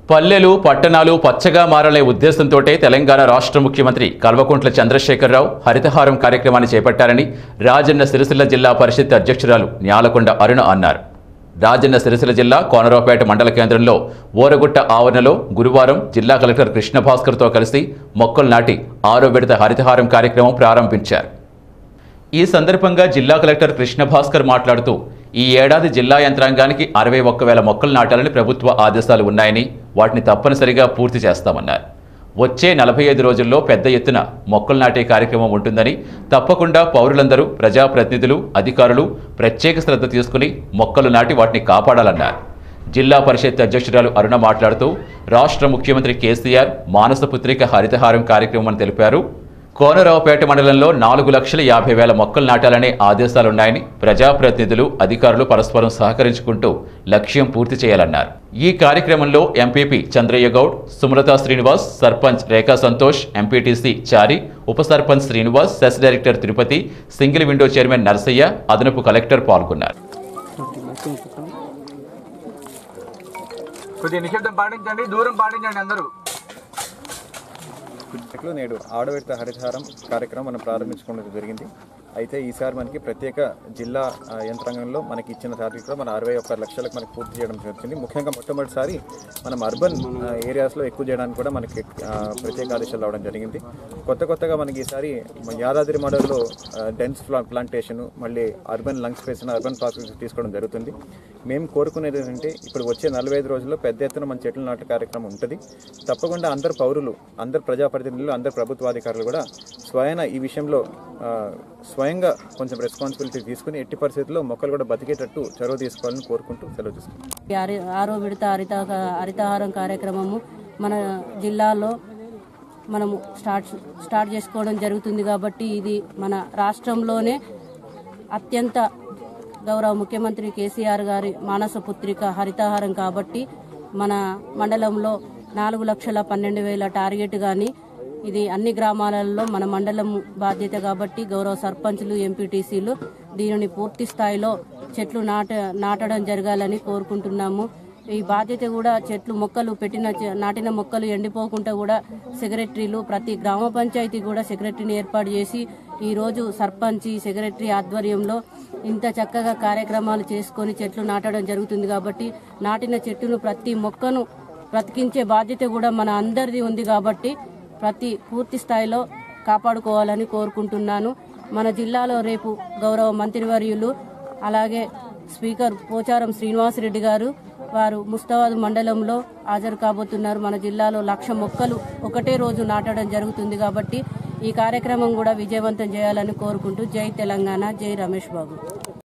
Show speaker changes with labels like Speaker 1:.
Speaker 1: పల్లెలు పట్టణాలు పచ్చగా మారాలనే ఉద్దేశంతోటే తెలంగాణ రాష్ట్ర ముఖ్యమంత్రి కల్వకుంట్ల చంద్రశేఖరరావు హరితహారం కార్యక్రమాన్ని చేపట్టారని రాజన్న సిరిసిల్ల జిల్లా పరిషత్ అధ్యక్షురాలు న్యాలకొండ అరుణ అన్నారు రాజన్న సిరిసిల్ల జిల్లా కోనరావుపేట మండల కేంద్రంలో ఓరగుట్ట ఆవరణలో గురువారం జిల్లా కలెక్టర్ కృష్ణ భాస్కర్తో కలిసి మొక్కలు నాటి ఆరో విడత హరితహారం కార్యక్రమం ప్రారంభించారు ఈ సందర్భంగా జిల్లా కలెక్టర్ కృష్ణ భాస్కర్ మాట్లాడుతూ ఈ ఏడాది జిల్లా యంత్రాంగానికి అరవై ఒక్క వేల మొక్కలు నాటాలని ప్రభుత్వ ఆదేశాలు ఉన్నాయని వాటిని తప్పనిసరిగా పూర్తి చేస్తామన్నారు వచ్చే నలభై ఐదు రోజుల్లో పెద్ద ఎత్తున మొక్కలు నాటే కార్యక్రమం ఉంటుందని తప్పకుండా పౌరులందరూ ప్రజాప్రతినిధులు అధికారులు ప్రత్యేక శ్రద్ధ తీసుకుని మొక్కలు నాటి వాటిని కాపాడాలన్నారు జిల్లా పరిషత్ అధ్యక్షురాలు అరుణ మాట్లాడుతూ రాష్ట్ర ముఖ్యమంత్రి కేసీఆర్ మానసపుత్రిక హరితహారం కార్యక్రమం అని తెలిపారు కోనరావుపేట మండలంలో నాలుగు లక్షల యాభై వేల మొక్కలు నాటాలనే ఆదేశాలున్నాయని ప్రజాప్రతినిధులు అధికారులు పరస్పరం సహకరించుకుంటూ లక్ష్యం పూర్తి చేయాలన్నారు ఈ కార్యక్రమంలో ఎంపీపీ చంద్రయ్య గౌడ్ సుమలతా శ్రీనివాస్ సర్పంచ్ రేఖా సంతోష్ ఎంపీటీసీ చారి ఉప sarpanch Srinivas cess director Tirupati single window chairman Narasaiah అదనపు కలెక్టర్ పాల్గొన్నారు
Speaker 2: కొద్దిగా నిశ్శబ్దం పాటించండి దూరం పాటించండి అందరూ
Speaker 3: లో నేడు ఆడవిడత హరితహారం కార్యక్రమం మనం ప్రారంభించుకోవడం జరిగింది అయితే ఈసారి మనకి ప్రత్యేక జిల్లా ఆ, యంత్రాంగంలో మనకి ఇచ్చిన టార్గెట్ కూడా మన అరవై ఒక్క లక్షలకు మనకి పూర్తి చేయడం జరుగుతుంది ముఖ్యంగా మొట్టమొదటిసారి మనం అర్బన్ ఆ, ఏరియాస్లో ఎక్కువ చేయడానికి కూడా మనకి ఆ, ప్రత్యేక ఆదేశాలు రావడం జరిగింది కొత్త కొత్తగా మనకి ఈసారి మన యాదాద్రి మోడల్లో డెన్స్ ప్లాంటేషన్ మళ్ళీ urban lung space urban process తీసుకోవడం జరుగుతుంది మేము కోరుకునేది ఏంటంటే ఇప్పుడు వచ్చే నలభై ఐదు రోజుల్లో పెద్ద ఎత్తున మన చెట్లు నాటు కార్యక్రమం ఉంటుంది తప్పకుండా అందరు పౌరులు అందరు ప్రజాప్రతినిధులు అందరు ప్రభుత్వాధికారులు కూడా స్వయన ఈ విషయంలో ఆ, స్వయంగా కొంచెం రెస్పాన్సిబిలిటీ తీసుకుని ఎట్టి పరిస్థితుల్లో మొక్కలు కూడా బతికేటట్టు చొరవ తీసుకోవాలని కోరుకుంటూ సెలవు తీసుకుంటాం
Speaker 4: ఈ ఆరి- ఆరో విడత హరిత హరితహారం కార్యక్రమము మన జిల్లాలో మనము స్టార్ట్ స్టార్ట్ చేసుకోవడం జరుగుతుంది కాబట్టి ఇది మన రాష్ట్రంలోనే అత్యంత గౌరవ ముఖ్యమంత్రి కేసీఆర్ గారి మానస పుత్రిక హరితహారం కాబట్టి మన మండలంలో నాలుగు లక్షల పన్నెండు వేల టార్గెట్ కానీ ఇది అన్ని గ్రామాలలో మన మండలం బాధ్యత కాబట్టి గౌరవ సర్పంచులు ఎంపీటీసీలు దీనిని పూర్తి స్థాయిలో చెట్లు నాట నాటడం జరగాలని కోరుకుంటున్నాము ఈ బాధ్యత కూడా చెట్లు మొక్కలు పెట్టిన చె- నాటిన మొక్కలు ఎండిపోకుండా కూడా సెక్రటరీలు ప్రతి గ్రామ పంచాయతీ కూడా సెక్రటరీని ఏర్పాటు చేసి ఈ రోజు సర్పంచ్ సెక్రటరీ ఆధ్వర్యంలో ఇంత చక్కగా కార్యక్రమాలు చేసుకొని చెట్లు నాటడం జరుగుతుంది కాబట్టి నాటిన చెట్టును ప్రతి మొక్కను బ్రతికించే బాధ్యత కూడా మన అందరిది ఉంది కాబట్టి ప్రతి పూర్తి స్థాయిలో కాపాడుకోవాలని కోరుకుంటున్నాను మన జిల్లాలో రేపు గౌరవ మంత్రివర్యులు అలాగే స్పీకర్ పోచారం శ్రీనివాసరెడ్డి గారు వారు ముస్తాబాద్ మండలంలో హాజరు కాబోతున్నారు మన జిల్లాలో లక్ష మొక్కలు ఒకటే రోజు నాటడం జరుగుతుంది కాబట్టి ఈ కార్యక్రమం కూడా విజయవంతం చేయాలని కోరుకుంటూ జై తెలంగాణ జై రమేష్ బాబు